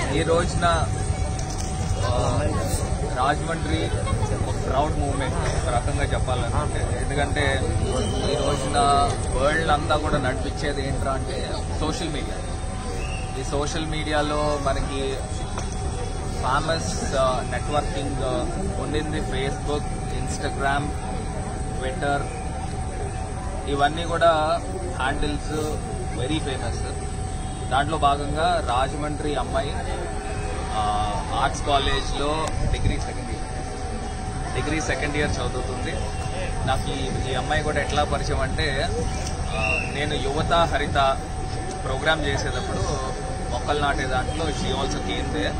ఈ రోజున ఆ, రాజమండ్రి ఒక ప్రౌడ్ మూమెంట్ ఒక రకంగా చెప్పాలంటే ఎందుకంటే ఈ రోజున వరల్డ్ అంతా కూడా నడిపించేది ఏంట్రా అంటే సోషల్ మీడియా ఈ సోషల్ మీడియాలో మనకి ఫేమస్ నెట్వర్కింగ్ ఉండింది ఫేస్బుక్ ఇన్స్టాగ్రామ్ ట్విట్టర్ ఇవన్నీ కూడా హ్యాండిల్స్ వెరీ ఫేమస్ దాంట్లో భాగంగా రాజమండ్రి అమ్మాయి ఆర్ట్స్ కాలేజ్లో degree second year degree second year చదువుతుంది నాకు ఈ ఈ అమ్మాయి కూడా ఎట్లా పరిచయం అంటే ఆ, నేను యువత హరిత ప్రోగ్రామ్ చేసేటప్పుడు మొక్కలు నాటే దాంట్లో she also came there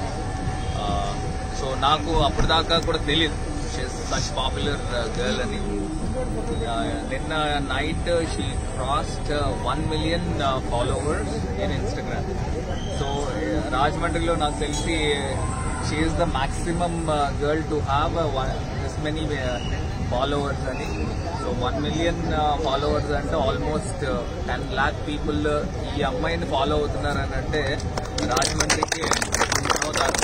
so నాకు అప్పటిదాకా కూడా తెలియదు సచ్ పాపులర్ గర్ల్ అని ఆ, నిన్న night she crossed one million followers in Instagram so రాజమండ్రిలో నాకు తెలిసి she is the maximum girl to have this many followers అని సో వన్ మిలియన్ ఫాలోవర్స్ అంటే ఆల్మోస్ట్ టెన్ ల్యాక్ పీపుల్ ఈ అమ్మాయిని ఫాలో అవుతున్నారు అని అంటే రాజమండ్రికి అవుతారు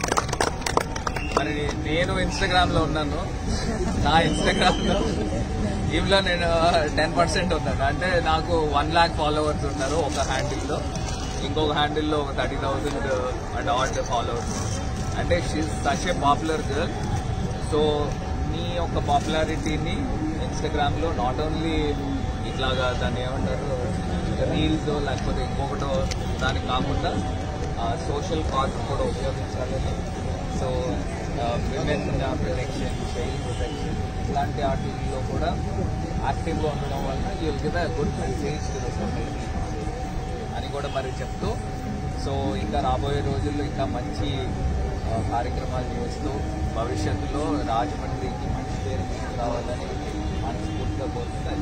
మరి నేను ఇన్స్టాగ్రామ్ లో ఉన్నాను నా ఇన్స్టాగ్రామ్ లో ఈమెలో నేను టెన్ పర్సెంట్ ఉన్నాను అంటే నాకు వన్ ల్యాక్ ఫాలోవర్స్ ఉన్నారు ఒక హ్యాండిల్లో ఇంకొక హ్యాండిల్లో ఒక thirty thousand and odd followers అంటే she's such a popular girl so నీ యొక్క పాపులారిటీని ఇన్స్టాగ్రామ్ లో నాట్ ఓన్లీ ఇట్లాగా దాన్ని ఏమంటారు రీల్స్ లేకపోతే ఇంకొకటో దానికి కాకుండా సోషల్ కాజ్ కూడా ఉపయోగించాలని so women protection child protection ఇలాంటి వాటిల్లో కూడా యాక్టివ్గా ఉండడం వలన you will give a good message to the society అని కూడా మరి చెప్తూ సో ఇంకా రాబోయే రోజుల్లో ఇంకా మంచి ఆ, కార్యక్రమాలు చేస్తూ భవిష్యత్తులో రాజమండ్రికి మంచి పేరు తీసుకురావాలని మనస్ఫూర్తిగా కోరుకుంటూ